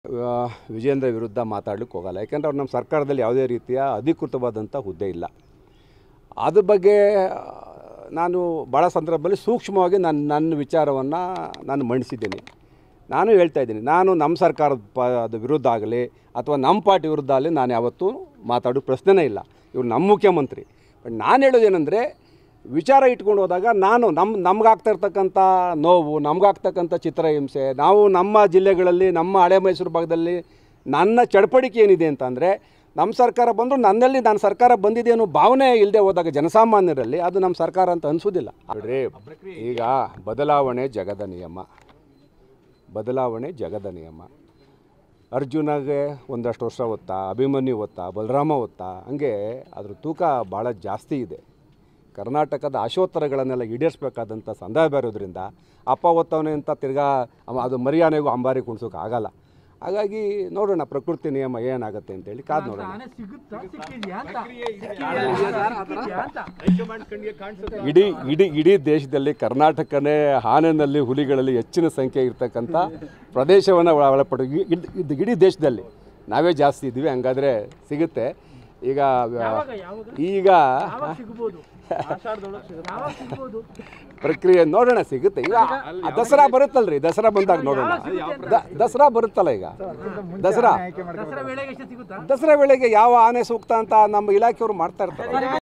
ಆ, ವಿಜೇಂದ್ರ ವಿರುದ್ಧ ಮಾತಾಡ್ಲಿಕ್ಕೆ ಹೋಗಲ್ಲ ಯಾಕೆಂದ್ರೆ ಅವ್ರು ನಮ್ಮ ಸರ್ಕಾರದಲ್ಲಿ ಯಾವುದೇ ರೀತಿಯ ಅಧಿಕೃತವಾದಂಥ ಹುದ್ದೆ ಇಲ್ಲ ಅದ್ರ ಬಗ್ಗೆ ಆ, ನಾನು ಭಾಳ ಸಂದರ್ಭದಲ್ಲಿ ಸೂಕ್ಷ್ಮವಾಗಿ ನಾನು ನನ್ನ ವಿಚಾರವನ್ನು ನಾನು ಮಂಡಿಸಿದ್ದೀನಿ ನಾನು ಹೇಳ್ತಾ ಇದ್ದೀನಿ ನಾನು ನಮ್ಮ ಸರ್ಕಾರದ ಪ ಅದು ವಿರುದ್ಧ ಆಗಲಿ ಅಥವಾ ನಮ್ಮ ಪಾರ್ಟಿ ವಿರುದ್ಧ ಆಗಲಿ ನಾನು ಯಾವತ್ತೂ ಮಾತಾಡೋ ಪ್ರಶ್ನೆನೇ ಇಲ್ಲ ಇವ್ರು ನಮ್ಮ ಮುಖ್ಯಮಂತ್ರಿ ಬಟ್ ನಾನು ಹೇಳೋದೇನೆಂದರೆ ವಿಚಾರ ಇಟ್ಕೊಂಡು ಹೋದಾಗ ನಾನು ನಮ್ಮ ನಮ್ಗಾಗ್ತಾ ಇರ್ತಕ್ಕಂಥ ನೋವು ನಮ್ಗಾಗ್ತಕ್ಕಂಥ ಚಿತ್ರಹಿಂಸೆ ನಾವು ನಮ್ಮ ಜಿಲ್ಲೆಗಳಲ್ಲಿ ನಮ್ಮ ಹಳೆ ಮೈಸೂರು ಭಾಗದಲ್ಲಿ ನನ್ನ ಚಡಪಡಿಕೆ ಏನಿದೆ ಅಂತಂದರೆ ನಮ್ಮ ಸರ್ಕಾರ ಬಂದರೂ ನನ್ನಲ್ಲಿ ನಾನು ಸರ್ಕಾರ ಬಂದಿದೆ ಅನ್ನೋ ಭಾವನೆ ಇಲ್ಲದೆ ಹೋದಾಗ ಜನಸಾಮಾನ್ಯರಲ್ಲಿ ಅದು ನಮ್ಮ ಸರ್ಕಾರ ಅಂತ ಅನಿಸೋದಿಲ್ಲ ನೋಡ್ರಿ ಈಗ ಬದಲಾವಣೆ ಜಗದ ನಿಯಮ ಬದಲಾವಣೆ ಜಗದ ನಿಯಮ ಅರ್ಜುನಗೆ ಒಂದಷ್ಟು ವರ್ಷ ಹೊತ್ತಾ ಅಭಿಮನ್ಯು ಹೊತ್ತಾ ಬಲರಾಮ ಹೊತ್ತಾ ಹಂಗೆ ಅದ್ರ ತೂಕ ಭಾಳ ಜಾಸ್ತಿ ಇದೆ ಕರ್ನಾಟಕದ ಆಶೋತ್ತರಗಳನ್ನೆಲ್ಲ ಈಡೇರಿಸ್ಬೇಕಾದಂಥ ಸಂದರ್ಭ ಇರೋದ್ರಿಂದ ಅಪ್ಪ ಹೊತ್ತವನೇ ಅಂತ ತಿರ್ಗಾ ಅವ- ಅದು ಮರಿಯಾನೆಗೂ ಅಂಬಾರಿ ಕುಣ್ಸೋಕೆ ಆಗಲ್ಲ ಹಾಗಾಗಿ ನೋಡೋಣ ಪ್ರಕೃತಿ ನಿಯಮ ಏನಾಗುತ್ತೆ ಅಂತೇಳಿ ಕಾದು ನೋಡೋಣ ಆನೆ ಸಿಗುತ್ತಾ ಸಿಕ್ಕಿದ್ಯಾ ಅಂತ ಸಿಕ್ಕಿದ್ಯಾ ಅಂತ ಇಡೀ ಇಡೀ ಇಡೀ ದೇಶದಲ್ಲಿ ಕರ್ನಾಟಕನೇ ಆನೆನಲ್ಲಿ ಹುಲಿಗಳಲ್ಲಿ ಹೆಚ್ಚಿನ ಸಂಖ್ಯೆ ಇರ್ತಕ್ಕಂಥ ಪ್ರದೇಶವನ್ನು ಒಳಪಟ್ಟು ಇ- ಇಡ್- ಇದು ಇಡೀ ದೇಶದಲ್ಲಿ ನಾವೇ ಜಾಸ್ತಿ ಇದ್ದೀವಿ ಹಂಗಾದ್ರೆ ಸಿಗುತ್ತೆ ಈಗ ಯಾವಾಗ ಯಾವಾಗ ಈಗ ಯಾವಾಗ ಸಿಗ್ಬೋದು ಯಾವಾಗ ಸಿಗ್ಬೋದು ಪ್ರಕ್ರಿಯೆ ನೋಡೋಣ ಸಿಗುತ್ತೆ ಈಗ ಆ ದಸರಾ ಬರುತ್ತಲ್ರಿ ದಸರಾ ಬಂದಾಗ ನೋಡೋಣ ದ- ದಸರಾ ಬರುತ್ತಲ್ಲ ಈಗ ದಸರಾ ದಸರಾ ವೇಳೆಗೆ ಎಷ್ಟು ಸಿಗುತ್ತಾ ದಸರಾ ವೇಳೆಗೆ ಯಾವ ಆನೆ ಸೂಕ್ತ ಅಂತ ನಮ್ಮ ಇಲಾಖೆಯವರು ಮಾಡ್ತಾ ಇರ್ತಾರೆ